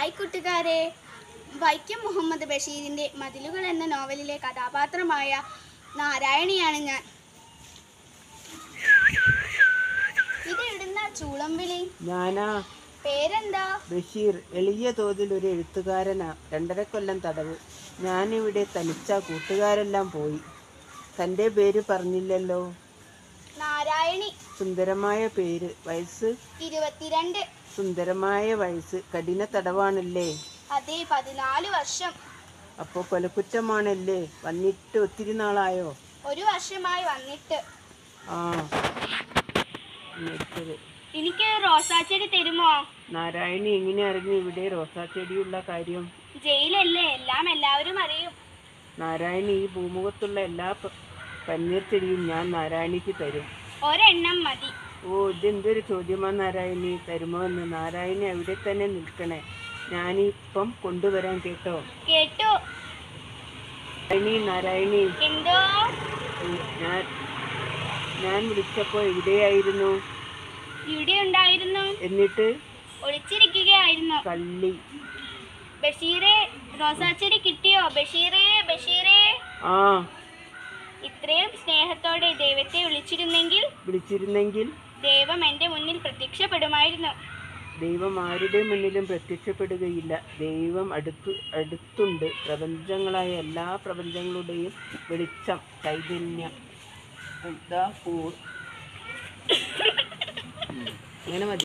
Hi കൂട്ടുകാരെ വൈക്കം മുഹമ്മദ് ബഷീറിൻ്റെ മതിലുകൾ എന്ന നോവലിലെ കഥാപാത്രമായ നാരായണിയാണ് ഞാൻ ഇത് ഇടുന്ന ചൂളം വിളി ഞാനാ പേരെന്താ ബഷീർ എളിയ തോതിൽ ഒരു എഴുത്തുകാരനാ രണ്ടര കൊല്ലം തടവ് ഞാനിവിടെ തനിച്ച കൂട്ടുകാരെല്ലാം പോയി തൻ്റെ പേര് പറഞ്ഞില്ലല്ലോ നാരായണി സുന്ദരമായ പേര് വയസ്സ് ഇരുപത്തിരണ്ട് സുന്ദരമായ വയസ്സ് കഠിന തടവാണല്ലേ അതെ പതിനാല് വർഷം അപ്പോൾ കൊലക്കുറ്റമാണല്ലേ വന്നിട്ട് ഒത്തിരി നാളായോ ഒരു വർഷമായി വന്നിട്ട് ആ എന്നിട്ടത്. എനിക്ക് റോസാച്ചെടി തരുമോ നാരായണി എങ്ങനെ അറിഞ്ഞു ഇവിടെ റോസാച്ചെടിയുള്ള കാര്യം ജയിലല്ലേ എല്ലാം എല്ലാവരും അറിയും നാരായണി ഈ ഭൂമുഖത്തുള്ള എല്ലാ പ- പന്നീർ ചെടിയും ഞാൻ നാരായണിക്ക് തരും ഒരെണ്ണം മതി ഓ ഇതെന്തൊരു ചോദ്യമാ നാരായണി തരുമോ എന്ന് നാരായണി അവിടെ തന്നെ നിൽക്കണേ ഞാനിപ്പം കൊണ്ടുവരാൻ കേട്ടോ കേട്ടു നാരായണി നാരായണി എന്തോ ഉം, ഞാൻ ഞാൻ വിളിച്ചപ്പോൾ എവിടെയായിരുന്നു ഇവിടെ ഉണ്ടായിരുന്നു എന്നിട്ട് ഒളിച്ചിരിക്കുകയായിരുന്നു കള്ളി ബഷീറെ റോസാച്ചെടി കിട്ടിയോ ബഷീറേ ബഷീറേ ആ ഇത്രയും സ്നേഹത്തോടെ ദൈവത്തെ വിളിച്ചിരുന്നെങ്കിൽ വിളിച്ചിരുന്നെങ്കിൽ ദൈവം എൻ്റെ മുന്നിൽ പ്രത്യക്ഷപ്പെടുമായിരുന്നു ദൈവം ആരുടെ മുന്നിലും പ്രത്യക്ഷപ്പെടുകയില്ല ദൈവം അടുത്തു അടുത്തുണ്ട് പ്രപഞ്ചങ്ങളായ എല്ലാ പ്രപഞ്ചങ്ങളുടെയും വെളിച്ചം ചൈതന്യം ഇതാ പൂ അങ്ങനെ മതി